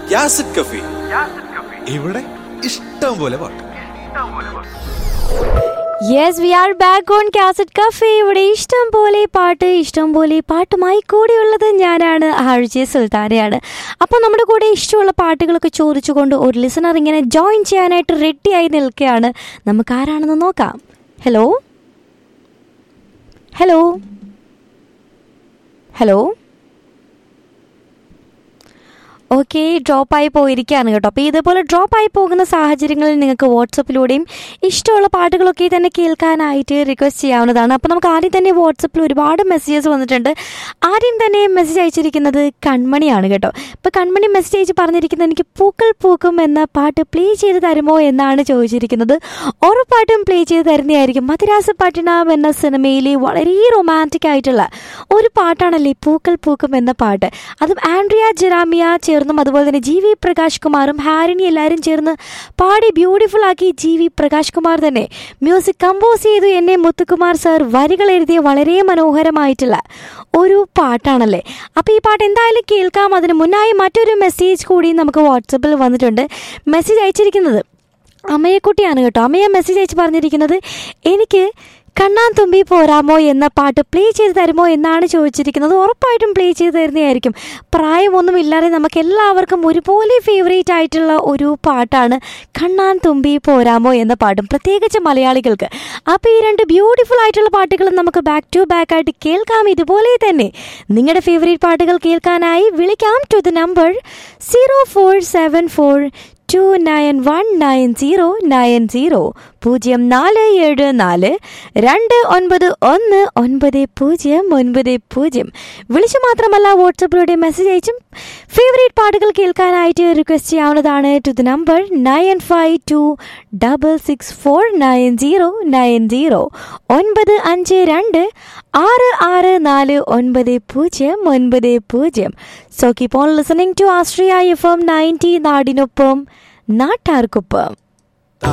യാസിഡ് കഫി ഇവിടെ ഇഷ്ടം പോലെ പാട്ട് yes we are back on cassette cafe ഇവിടെ ഇഷ്ടം പോലെ പാട്ട് ഇഷ്ടം പോലെ പാട്ടുമായി കൂടെയുള്ളത് ഞാനാണ് ആഴ്ച സുൽത്താനയാണ് അപ്പോൾ നമ്മുടെ കൂടെ ഇഷ്ടമുള്ള പാട്ടുകളൊക്കെ ചോദിച്ചുകൊണ്ട് ഒരു ലിസണർ ഇങ്ങനെ ജോയിൻ ചെയ്യാനായിട്ട് റെഡിയായി നിൽക്കുകയാണ് നമുക്ക് ആരാണെന്ന് നോക്കാം hello hello hello okay drop ആയി പോയിരിക്കുകയാണ് കേട്ടോ അപ്പോൾ ഇതുപോലെ ഡ്രോപ്പ് ആയി പോകുന്ന സാഹചര്യങ്ങളിൽ നിങ്ങൾക്ക് വാട്സപ്പിലൂടെയും ഇഷ്ടമുള്ള പാട്ടുകളൊക്കെ തന്നെ കേൾക്കാനായിട്ട് റിക്വസ്റ്റ് ചെയ്യാവുന്നതാണ് അപ്പോൾ നമുക്ക് ആദ്യം തന്നെ വാട്സപ്പിൽ ഒരുപാട് മെസ്സേജസ് വന്നിട്ടുണ്ട് ആദ്യം തന്നെ മെസ്സേജ് അയച്ചിരിക്കുന്നത് കൺമണിയാണ് കേട്ടോ ഇപ്പോൾ കൺമണി മെസ്സേജ് അയച്ച് പറഞ്ഞിരിക്കുന്നത് എനിക്ക് പൂക്കൾ പൂക്കും എന്ന പാട്ട് പ്ലേ ചെയ്ത് തരുമോ എന്നാണ് ചോദിച്ചിരിക്കുന്നത് ഉറപ്പായിട്ടും പ്ലേ ചെയ്ത് തരുന്നതായിരിക്കും മധുരാസ പട്ടിണം എന്ന സിനിമയിലെ വളരെ റൊമാൻറ്റിക് ആയിട്ടുള്ള ഒരു പാട്ടാണല്ലേ പൂക്കൾ പൂക്കും എന്ന പാട്ട് അതും ആൻഡ്രിയ ജെറാമിയ ചേർന്നും അതുപോലെ തന്നെ ജി വി പ്രകാശ് കുമാറും ഹാരിനി എല്ലാവരും ചേർന്ന് പാടി ബ്യൂട്ടിഫുൾ ആക്കി ജി വി പ്രകാശ് കുമാർ തന്നെ മ്യൂസിക് കമ്പോസ് ചെയ്തു എന്നെ മുത്തുകുമാർ സർ വരികൾ എഴുതിയ വളരെ മനോഹരമായിട്ടുള്ള ഒരു പാട്ടാണല്ലേ അപ്പോൾ ഈ പാട്ട് എന്തായാലും കേൾക്കാം അതിന് മുന്നായി മറ്റൊരു മെസ്സേജ് കൂടി നമുക്ക് വാട്സപ്പിൽ വന്നിട്ടുണ്ട് മെസ്സേജ് അയച്ചിരിക്കുന്നത് അമ്മയെക്കുട്ടിയാണ് കേട്ടോ അമ്മയെ മെസ്സേജ് അയച്ച് പറഞ്ഞിരിക്കുന്നത് എനിക്ക് കണ്ണാൻ തുമ്പി പോരാമോ എന്ന പാട്ട് പ്ലേ ചെയ്ത് തരുമോ എന്നാണ് ചോദിച്ചിരിക്കുന്നത് ഉറപ്പായിട്ടും പ്ലേ ചെയ്ത് തരുന്നതായിരിക്കും പ്രായമൊന്നും ഇല്ലാതെ നമുക്ക് എല്ലാവർക്കും ഒരുപോലെ ഫേവറേറ്റ് ആയിട്ടുള്ള ഒരു പാട്ടാണ് കണ്ണാൻ തുമ്പി പോരാമോ എന്ന പാട്ടും പ്രത്യേകിച്ച് മലയാളികൾക്ക് അപ്പോൾ ഈ രണ്ട് ബ്യൂട്ടിഫുൾ ആയിട്ടുള്ള പാട്ടുകളും നമുക്ക് ബാക്ക് ടു ബാക്ക് ആയിട്ട് കേൾക്കാം ഇതുപോലെ തന്നെ നിങ്ങളുടെ ഫേവറേറ്റ് പാട്ടുകൾ കേൾക്കാനായി വിളിക്കാം to the number zero four seven four two nine one nine zero nine zero പൂജ്യം നാല് ഏഴ് നാല് രണ്ട് ഒൻപത് ഒന്ന് ഒൻപത് പൂജ്യം ഒൻപത് പൂജ്യം വിളിച്ചു മാത്രമല്ല വാട്സപ്പിലൂടെ മെസ്സേജ് അയച്ചും ഫേവറേറ്റ് പാട്ടുകൾ കേൾക്കാനായിട്ട് റിക്വസ്റ്റ് ചെയ്യാവുന്നതാണ് to the number nine five two double six four nine zero nine zero ഒൻപത് അഞ്ച് രണ്ട് ആറ് ആറ് നാല് ഒൻപത് പൂജ്യം ഒൻപത് പൂജ്യം so keep on listening to Astria F M ninety നാടിനൊപ്പം നാട്ടാർക്കൊപ്പം